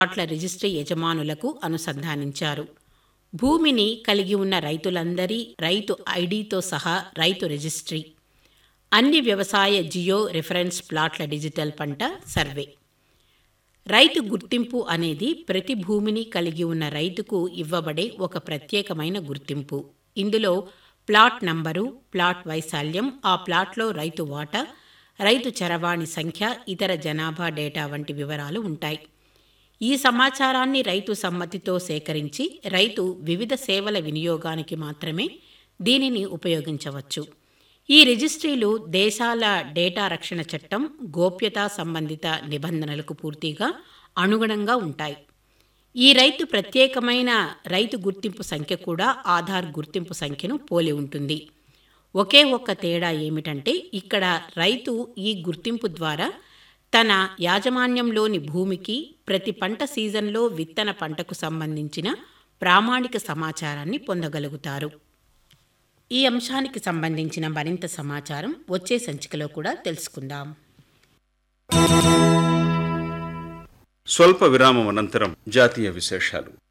ప్లాట్ల రిజిస్ట్రీ యజమానులకు అనుసంధానించారు భూమిని కలిగి ఉన్న రైతులందరి రైతు ఐడితో సహా రైతు రిజిస్ట్రీ అన్ని వ్యవసాయ జియో రిఫరెన్స్ ప్లాట్ల డిజిటల్ పంట సర్వే రైతు గుర్తింపు అనేది ప్రతి భూమిని కలిగి ఉన్న రైతుకు ఇవ్వబడే ఒక ప్రత్యేకమైన గుర్తింపు ఇందులో ప్లాట్ నంబరు ప్లాట్ వైశాల్యం ఆ ప్లాట్లో రైతు వాటా రైతు చరవాణి సంఖ్య ఇతర జనాభా డేటా వంటి వివరాలు ఉంటాయి ఈ సమాచారాన్ని రైతు సమ్మతితో సేకరించి రైతు వివిధ సేవల వినియోగానికి మాత్రమే దీనిని ఉపయోగించవచ్చు ఈ రిజిస్ట్రీలు దేశాల డేటా రక్షణ చట్టం గోప్యతా సంబంధిత నిబంధనలకు పూర్తిగా అనుగుణంగా ఉంటాయి ఈ రైతు ప్రత్యేకమైన రైతు గుర్తింపు సంఖ్య కూడా ఆధార్ గుర్తింపు సంఖ్యను పోలి ఉంటుంది ఒకే ఒక్క తేడా ఏమిటంటే ఇక్కడ రైతు ఈ గుర్తింపు ద్వారా తన యాజమాన్యంలోని భూమికి ప్రతి పంట సీజన్లో విత్తన పంటకు సంబంధించిన ప్రామాణిక సమాచారాన్ని పొందగలుగుతారు ఈ అంశానికి సంబంధించిన మరింత సమాచారం వచ్చే సంచికలో కూడా తెలుసుకుందాం స్వల్ప విరామం అనంతరం జాతీయ విశేషాలు